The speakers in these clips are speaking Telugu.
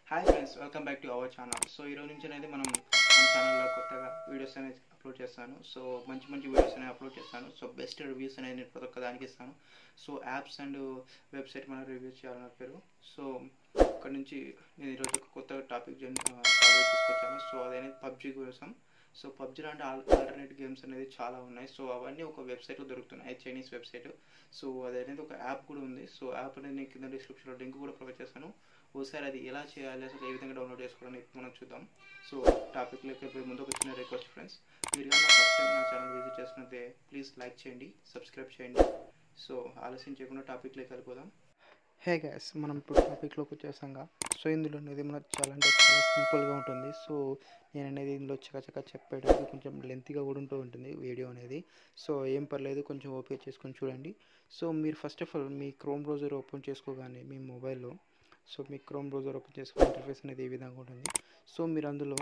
Hi friends welcome back to our channel so ఈ రోజు నుంచి అనేది మనం మన ఛానల్లో కొత్తగా వీడియోస్ అనేది అప్లోడ్ చేస్తాను సో మంచి మంచి వీడియోస్ అనేది అప్లోడ్ చేస్తాను సో బెస్ట్ రివ్యూస్ అనేది నేను ప్రతి ఒక్క దానికి ఇస్తాను సో యాప్స్ అండ్ వెబ్సైట్ మనం రివ్యూ చేయాలని పేరు సో అక్కడ నుంచి నేను ఈరోజు ఒక కొత్త టాపిక్ జన్ టాపిక్ తీసుకొచ్చాను సో అదనేది పబ్జీ కోసం సో పబ్జీ లాంటి ఆల్ ఆల్టర్నేట్ గేమ్స్ అనేది చాలా ఉన్నాయి సో అవన్నీ ఒక వెబ్సైట్లో దొరుకుతున్నాయి చైనీస్ వెబ్సైట్ సో అది అనేది ఒక యాప్ కూడా ఉంది సో యాప్ అనేది నేను కింద డిస్క్రిప్షన్లో లింక్ కూడా ప్రొవైడ్ చేస్తాను ఒకసారి అది ఎలా చేయాలి అసలు ఏ విధంగా డౌన్లోడ్ చేసుకోవాలని ఇప్పుడు మనం చూద్దాం సో టాపిక్ లెక్క పోయే ముందు ఒక చిన్న రిక్వెస్ట్ ఫ్రెండ్స్ మీరు కానీ ఫస్ట్ టైం నా ఛానల్ విజిట్ చేసినట్టే ప్లీజ్ లైక్ చేయండి సబ్స్క్రైబ్ చేయండి సో ఆలస్యం చేయకుండా టాపిక్ లెక్క వెళ్ళిపోదాం హే గ్యాస్ మనం ఇప్పుడు టాపిక్లోకి వచ్చేసాక సో ఇందులో అనేది మనకు చాలా అంటే చాలా సింపుల్గా ఉంటుంది సో నేను అనేది ఇందులో చకచక చెప్పేటప్పుడు కొంచెం లెంతీగా కూడా ఉంటూ ఉంటుంది వీడియో అనేది సో ఏం పర్లేదు కొంచెం ఓపెన్ చేసుకొని చూడండి సో మీరు ఫస్ట్ ఆఫ్ ఆల్ మీ క్రోమ్ బ్రౌజర్ ఓపెన్ చేసుకోగానే మీ మొబైల్లో సో మీ క్రోమ్ బ్రౌజర్ ఓపెన్ చేసుకుని ఇంటర్ఫేస్ అనేది ఈ విధంగా ఉంటుంది సో మీరు అందులో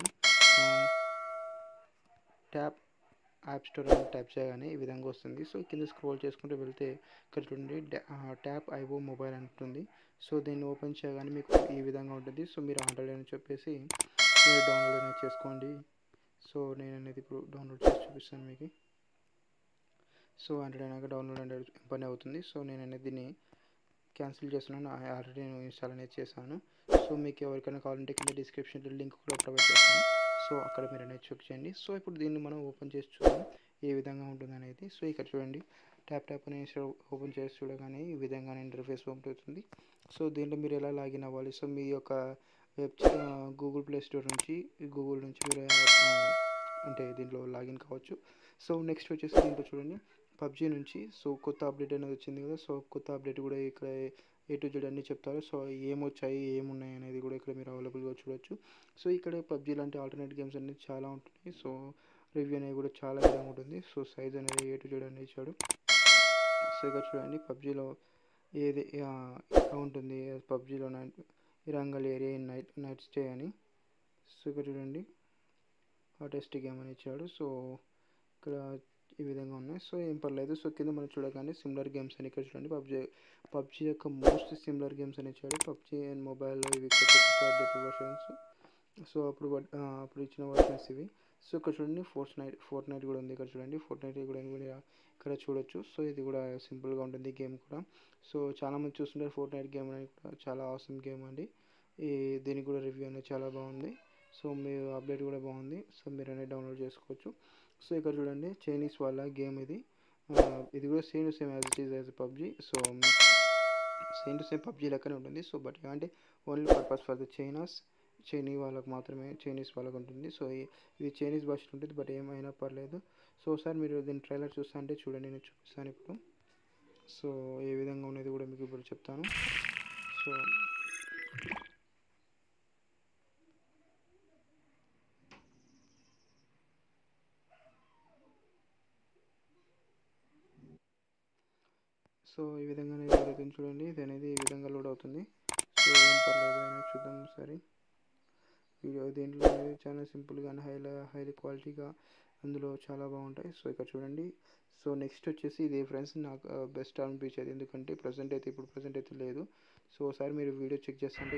ట్యాప్ యాప్ స్టోర్ అని టైప్ చేయగానే ఈ విధంగా వస్తుంది సో కింద స్క్రోల్ చేసుకుంటూ వెళ్తే ఇక్కడ చూడండి ట్యాప్ ఐఓ మొబైల్ అంటుంది సో దీన్ని ఓపెన్ చేయగానే మీకు ఈ విధంగా ఉంటుంది సో మీరు ఆండ్రాయిడ్ అని చెప్పేసి మీరు డౌన్లోడ్ అనేది చేసుకోండి సో నేను అనేది ఇప్పుడు డౌన్లోడ్ చేసి చూపిస్తాను మీకు సో ఆండ్రాయిడ్ అయినాక డౌన్లోడ్ అనేది పని అవుతుంది సో నేను అనేది దీన్ని క్యాన్సిల్ చేస్తున్నాను ఆల్రెడీ నేను ఇన్స్టాల్ అనేది చేశాను సో మీకు ఎవరికైనా కావాలంటే కింద డిస్క్రిప్షన్లో లింక్ కూడా ప్రొవైడ్ చేస్తాను సో అక్కడ మీరు అనేది చెక్ చేయండి సో ఇప్పుడు దీన్ని మనం ఓపెన్ చేసి చూద్దాం ఏ విధంగా ఉంటుంది అనేది సో ఇక్కడ చూడండి ట్యాప్ ట్యాప్ అని ఓపెన్ చేసి చూడగానే ఈ విధంగా ఇంటర్ఫేస్ ఓపెన్ అవుతుంది సో దీంట్లో మీరు ఎలా లాగిన్ అవ్వాలి సో మీ యొక్క వెబ్ గూగుల్ ప్లే స్టోర్ నుంచి గూగుల్ నుంచి మీరు అంటే దీంట్లో లాగిన్ కావచ్చు సో నెక్స్ట్ వచ్చేసి దీంట్లో చూడండి పబ్జీ నుంచి సో కొత్త అప్డేట్ అనేది వచ్చింది కదా సో కొత్త అప్డేట్ కూడా ఇక్కడ ఏ టు జెడ్ అన్నీ చెప్తారు సో ఏమొచ్చాయి ఏమున్నాయి అనేది కూడా ఇక్కడ మీరు అవైలబుల్గా చూడొచ్చు సో ఇక్కడ పబ్జీ లాంటి ఆల్టర్నేట్ గేమ్స్ అనేది చాలా ఉంటున్నాయి సో రివ్యూ అనేది కూడా చాలా విధంగా ఉంటుంది సో సైజ్ అనేది ఏ టు జెడ్ అనేది ఇచ్చాడు సో ఇక్కడ చూడండి పబ్జీలో ఏది ఎలా ఉంటుంది పబ్జీలో night Erangel area night night stay అని సో ఇక్కడ చూడండి హాటెస్ట్ గేమ్ అని ఇచ్చాడు సో ఇక్కడ ఈ విధంగా ఉన్నాయి సో ఏం పర్లేదు సో కింద మనం చూడగానే సిమిలర్ గేమ్స్ అని ఇక్కడ చూడండి పబ్జీ పబ్జీ యొక్క మోస్ట్ సిమిలర్ గేమ్స్ అని ఇచ్చాడు పబ్జీ అండ్ మొబైల్లో ఇవి అప్డేట్ వర్షన్స్ సో అప్పుడు అప్పుడు ఇచ్చిన వర్షన్స్ ఇవి సో ఇక్కడ చూడండి ఫోర్త్ నైట్ ఫోర్త్ నైట్ కూడా ఉంది ఇక్కడ చూడండి ఫోర్త్ నైట్ కూడా ఇక్కడ చూడొచ్చు సో ఇది కూడా సింపుల్గా ఉంటుంది గేమ్ కూడా సో చాలామంది చూస్తుంటారు ఫోర్త్ నైట్ గేమ్ అనేది కూడా చాలా అవసరం గేమ్ అండి ఈ దీనికి కూడా రివ్యూ అనేది చాలా బాగుంది సో మీరు అప్డేట్ కూడా బాగుంది సో మీరు అనేది డౌన్లోడ్ చేసుకోవచ్చు సో ఇక్కడ చూడండి చైనీస్ వాళ్ళ గేమ్ ఇది ఇది కూడా same to same as it is as PUBG so same to same PUBG లెక్కనే ఉంటుంది సో బట్ అంటే only purpose for the China's చైనీ వాళ్ళకి మాత్రమే చైనీస్ వాళ్ళకి ఉంటుంది సో ఇది చైనీస్ భాషలో ఉంటుంది బట్ ఏమైనా పర్లేదు సో ఒకసారి మీరు దీని ట్రైలర్ చూస్తా అంటే చూడండి నేను చూపిస్తాను ఇప్పుడు సో ఏ విధంగా ఉన్నది కూడా మీకు ఇప్పుడు చెప్తాను సో సో ఈ విధంగా అనేది లోడ్ అవుతుంది చూడండి ఇది అనేది ఈ విధంగా లోడ్ అవుతుంది సో ఏం పర్లేదు అనేది చూద్దాం ఒకసారి వీడియో దీంట్లో అనేది చాలా సింపుల్గా హైలా హైలీ క్వాలిటీగా అందులో చాలా బాగుంటాయి సో ఇక్కడ చూడండి సో నెక్స్ట్ వచ్చేసి ఇది ఫ్రెండ్స్ నాకు బెస్ట్ అనిపించేది ఎందుకంటే ప్రజెంట్ అయితే ఇప్పుడు ప్రజెంట్ అయితే లేదు సో ఒకసారి మీరు వీడియో చెక్ చేస్తుంటే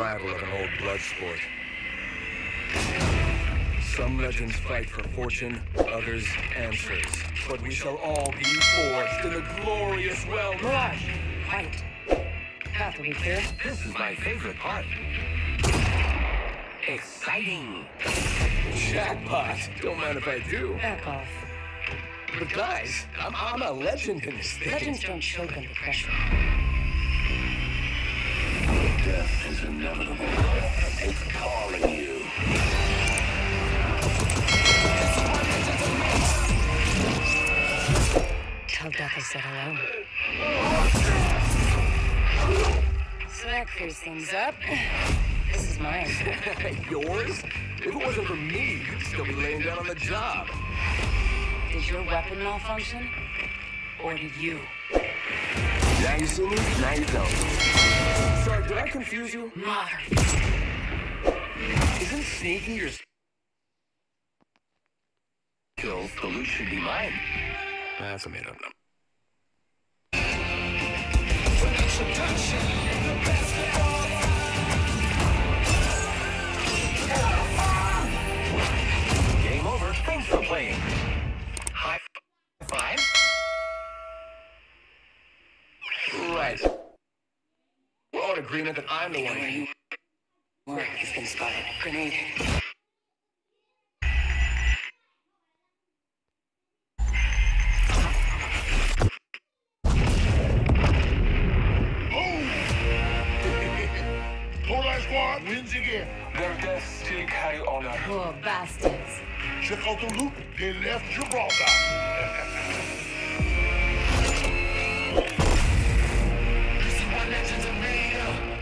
Some legends fight for fortune, others answers. But we shall all be forged in the glorious realm. Mirage, fight. Path will be clear. This is my favorite part. Exciting. Jackpot. Don't mind if I do. Back off. But guys, I'm, I'm a legend in this thing. Legends don't choke under pressure. Death is inevitable. It's calling you. Tell Death I said hello. So that clears things up. This is mine. Yours? If it wasn't for me, you'd still be laying down on the job. Did your weapon malfunction? Or did you? Now you see me, now you don't. Sorry, did I confuse you? Mother. Isn't sneaking your kills? The loot should be mine. That's a made-up number. agreement that I'm the one Where who. you work has been spotted. Grenade. Cold Squad wins again. Their deaths still carry honor. Poor bastards. Check out the loot. They left Gibraltar. this is what legends are made of.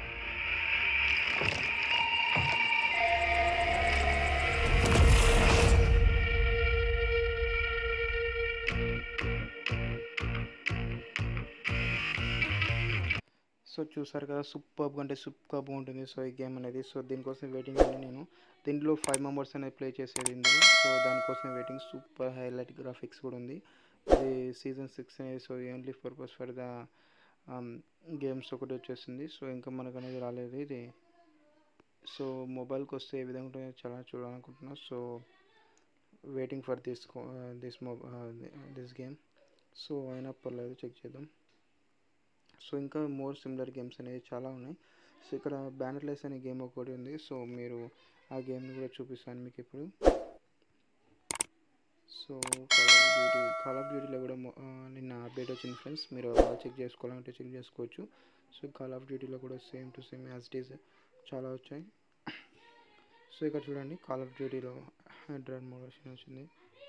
So చూసారు కదా సూపర్గా అంటే సూపర్గా ఉంటుంది సో ఈ గేమ్ అనేది సో దీనికోసం వెయిటింగ్ అండి నేను దీంట్లో ఫైవ్ మెంబర్స్ అనేది ప్లే చేసేది ఇందులో సో దానికోసం వెయిటింగ్ సూపర్ హైలైట్ గ్రాఫిక్స్ కూడా ఉంది ఇది సీజన్ సిక్స్ అనేది so only purpose for the games ఒకటి వచ్చేసింది సో ఇంకా మనకు అనేది రాలేదు ఇది సో మొబైల్కి వస్తే ఏ విధంగా ఉంటుందో చాలా చూడాలనుకుంటున్నా so waiting for this this mobile this game so అయినా పర్లేదు చెక్ చేద్దాం సో ఇంకా మోర్ సిమిలర్ గేమ్స్ అనేవి చాలా ఉన్నాయి సో ఇక్కడ బ్యానర్లెస్ అనే గేమ్ ఒకటి ఉంది సో మీరు ఆ గేమ్ని కూడా చూపిస్తాను మీకు ఇప్పుడు so call of duty call of డ్యూటీలో కూడా మొ- ఆ, నిన్న అప్డేట్ వచ్చింది ఫ్రెండ్స్ మీరు చెక్ చేసుకోవాలంటే చెక్ చేసుకోవచ్చు సో కాల్ ఆఫ్ డ్యూటీలో కూడా same to same as it is చాలా వచ్చాయి సో ఇక్కడ చూడండి కాల్ ఆఫ్ డ్యూటీలో హండ్రెడ్ మోడల్షన్ వచ్చింది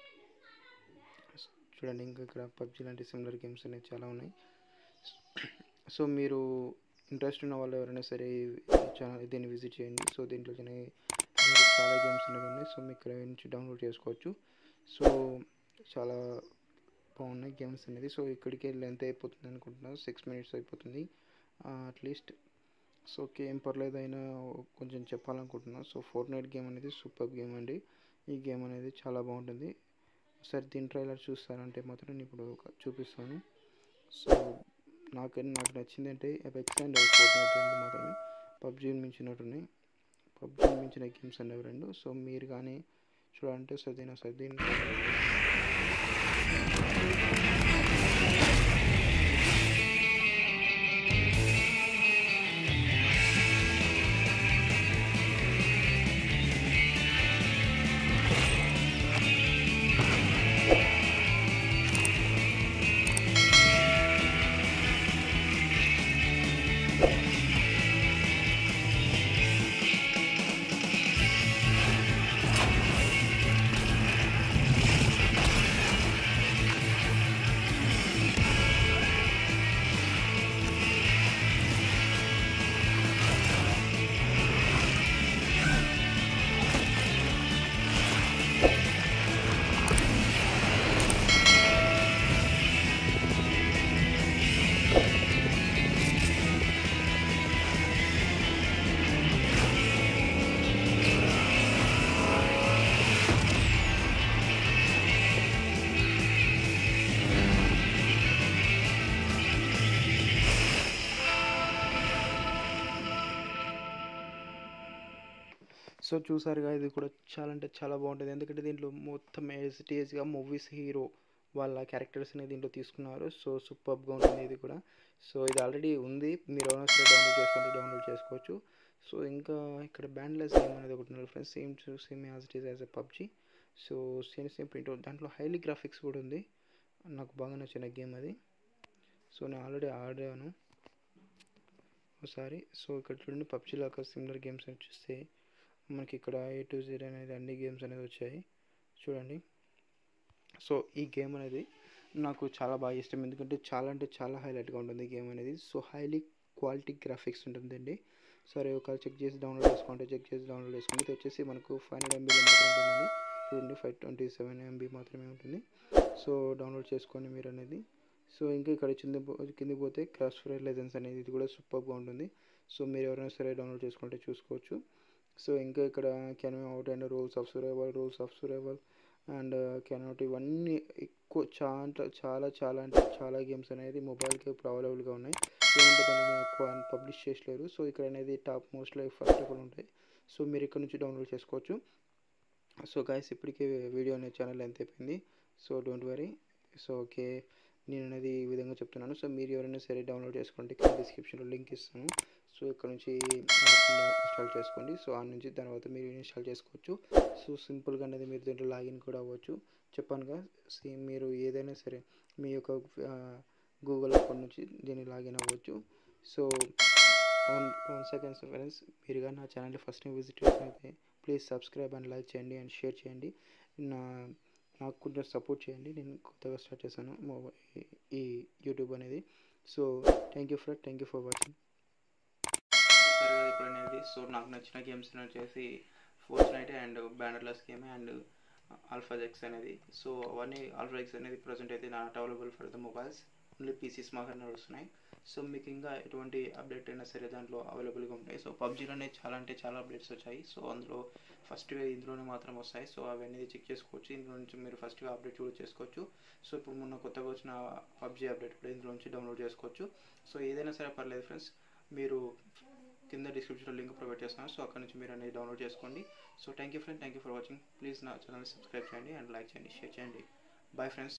చూడండి ఇంకా ఇక్కడ పబ్జీ లాంటి సిమిలర్ గేమ్స్ అనేవి చాలా ఉన్నాయి సో మీరు ఇంట్రెస్ట్ ఉన్న వాళ్ళు ఎవరైనా సరే ఈ ఛానల్ దీన్ని విజిట్ చేయండి సో దీంట్లో చిన్న- ఇంకా చాలా గేమ్స్ అనేవి ఉన్నాయి సో మీకు ఇక్కడ నుంచి డౌన్లోడ్ చేసుకోవచ్చు సో చాలా బాగున్నాయి గేమ్స్ అనేది సో ఇక్కడికి లెంత్ అయిపోతుంది అనుకుంటున్నాను సిక్స్ మినిట్స్ అయిపోతుంది అట్లీస్ట్ సో ఓకే ఏం పర్లేదు అయినా కొంచెం చెప్పాలనుకుంటున్నాను సో ఫోర్ నైట్ గేమ్ అనేది సూపర్ గేమ్ అండి ఈ గేమ్ అనేది చాలా బాగుంటుంది ఒకసారి దీని ట్రైలర్ చూస్తారంటే మాత్రం నేను ఇప్పుడు ఒక చూపిస్తాను సో నాకు నాకు నచ్చింది అంటే ఎపెక్స్ అండ్ ఫోర్ నైట్ రెండు మాత్రమే పబ్జీని మించినట్టున్నాయి పబ్జీని మించిన గేమ్స్ అనేవి రెండు సో మీరు కానీ చూడాలంటే సర్దీన సర్దీన్ సో చూసారుగా ఇది కూడా చాలా అంటే చాలా బాగుంటుంది ఎందుకంటే దీంట్లో మొత్తం ఎస్టీఎస్గా మూవీస్ హీరో వాళ్ళ క్యారెక్టర్స్ అనేది దీంట్లో తీసుకున్నారు సో సూపర్గా ఉంటుంది ఇది కూడా సో ఇది ఆల్రెడీ ఉంది మీరు ఎవరైనా సరే డౌన్లోడ్ చేసుకుంటే డౌన్లోడ్ చేసుకోవచ్చు సో ఇంకా ఇక్కడ బ్యాండ్లెస్ గేమ్ అనేది ఒకటి ఉంది friends same same as it is as a PUBG so same same print దాంట్లో హైలీ గ్రాఫిక్స్ కూడా ఉంది నాకు బాగా నచ్చిన గేమ్ అది సో నేను ఆల్రెడీ ఆడాను ఒకసారి సో ఇక్కడ చూడండి పబ్జీ లాగా సిమిలర్ గేమ్స్ అని చూస్తే మనకి ఇక్కడ ఏ టు జీరో అనేది అన్ని గేమ్స్ అనేది వచ్చాయి చూడండి సో ఈ గేమ్ అనేది నాకు చాలా బాగా ఇష్టం ఎందుకంటే చాలా అంటే చాలా హైలైట్గా ఉంటుంది ఈ గేమ్ అనేది సో హైలీ క్వాలిటీ గ్రాఫిక్స్ ఉంటుందండి సరే ఒకవేళ చెక్ చేసి డౌన్లోడ్ చేసుకుంటే చెక్ చేసి డౌన్లోడ్ చేసుకుంటే ఇది వచ్చేసి మనకు ఫైవ్ హండ్రెడ్ ఎంబీలో మాత్రం ఉంటుందండి చూడండి ఫైవ్ ట్వంటీ సెవెన్ ఎంబీ మాత్రమే ఉంటుంది సో డౌన్లోడ్ చేసుకోండి మీరు అనేది సో ఇంకా ఇక్కడ కింద పో- కింద పోతే క్రాస్ ఫైర్ లెజెన్స్ అనేది ఇది కూడా సూపర్గా ఉంటుంది సో మీరు ఎవరైనా సరే డౌన్లోడ్ చేసుకుంటే చూసుకోవచ్చు సో ఇంకా ఇక్కడ కెన్ అవుట్ and rules of survival rules of survival and కెనౌట్ ఇవన్నీ ఎక్కువ చాలా చాలా చాలా అంటే చాలా గేమ్స్ అనేది మొబైల్కి ఇప్పుడు అవైలబుల్గా ఉన్నాయి ఏమంటే దాన్ని ఎక్కువ పబ్లిష్ చేసలేరు సో ఇక్కడ అనేది టాప్ మోస్ట్లో ఫస్ట్ ఆఫ్ ఆల్ ఉంటాయి సో మీరు ఇక్కడ నుంచి డౌన్లోడ్ చేసుకోవచ్చు సో గాయస్ ఇప్పటికే వీడియో అనేది ఛానల్ ఎంత అయిపోయింది so don't worry so okay నేను అనేది ఈ విధంగా చెప్తున్నాను సో మీరు ఎవరైనా సరే డౌన్లోడ్ చేసుకుంటే కింద డిస్క్రిప్షన్లో లింక్ ఇస్తాను సో ఇక్కడ నుంచి యాప్ని ఇన్స్టాల్ చేసుకోండి సో ఆ నుంచి తర్వాత మీరు ఇన్స్టాల్ చేసుకోవచ్చు సో సింపుల్గా అనేది మీరు దీంట్లో లాగిన్ కూడా అవ్వచ్చు చెప్పానుగా సేమ్ మీరు ఏదైనా సరే మీ యొక్క గూగుల్ అకౌంట్ నుంచి దీన్ని లాగిన్ అవ్వచ్చు so one one seconds friends మీరు కానీ నా ఛానల్ ఫస్ట్ టైం విజిట్ చేసినైతే ప్లీజ్ సబ్స్క్రైబ్ అండ్ లైక్ చేయండి అండ్ షేర్ చేయండి నా నాకు కొంచెం సపోర్ట్ చేయండి నేను కొత్తగా స్టార్ట్ చేశాను మొబై- ఈ యూట్యూబ్ అనేది so thank you for thank you for watching చూసారు కదా ఇప్పుడు అనేది సో నాకు నచ్చిన గేమ్స్ వచ్చేసి ఫోర్త్ నైట్ అండ్ బ్యానర్లెస్ గేమ్ అండ్ ఆల్ఫా జెక్స్ అనేది సో అవన్నీ ఆల్ఫా జెక్స్ అనేది ప్రజెంట్ అయితే not available for the mobiles only PCs మాత్రమే నడుస్తున్నాయి సో మీకు ఇంకా ఎటువంటి అప్డేట్ అయినా సరే దాంట్లో అవైలబుల్గా ఉంటాయి సో పబ్జీలోనే చాలా అంటే చాలా అప్డేట్స్ వచ్చాయి సో అందులో ఫస్ట్గా ఇందులోనే మాత్రం వస్తాయి సో అవన్నీ చెక్ చేసుకోవచ్చు ఇందులో నుంచి మీరు ఫస్ట్గా అప్డేట్ కూడా చేసుకోవచ్చు సో ఇప్పుడు మొన్న కొత్తగా వచ్చిన పబ్జీ అప్డేట్ కూడా ఇందులో నుంచి డౌన్లోడ్ చేసుకోవచ్చు సో ఏదైనా సరే పర్లేదు ఫ్రెండ్స్ మీరు కింద డిస్క్రిప్షన్లో లింక్ ప్రొవైడ్ చేస్తున్నాను సో అక్కడ నుంచి మీరు అనేది డౌన్లోడ్ చేసుకోండి so thank you friend thank you for watching please నా ఛానల్ సబ్స్క్రైబ్ చేయండి అండ్ లైక్ చేయండి షేర్ చేయండి బాయ్ ఫ్రెండ్స్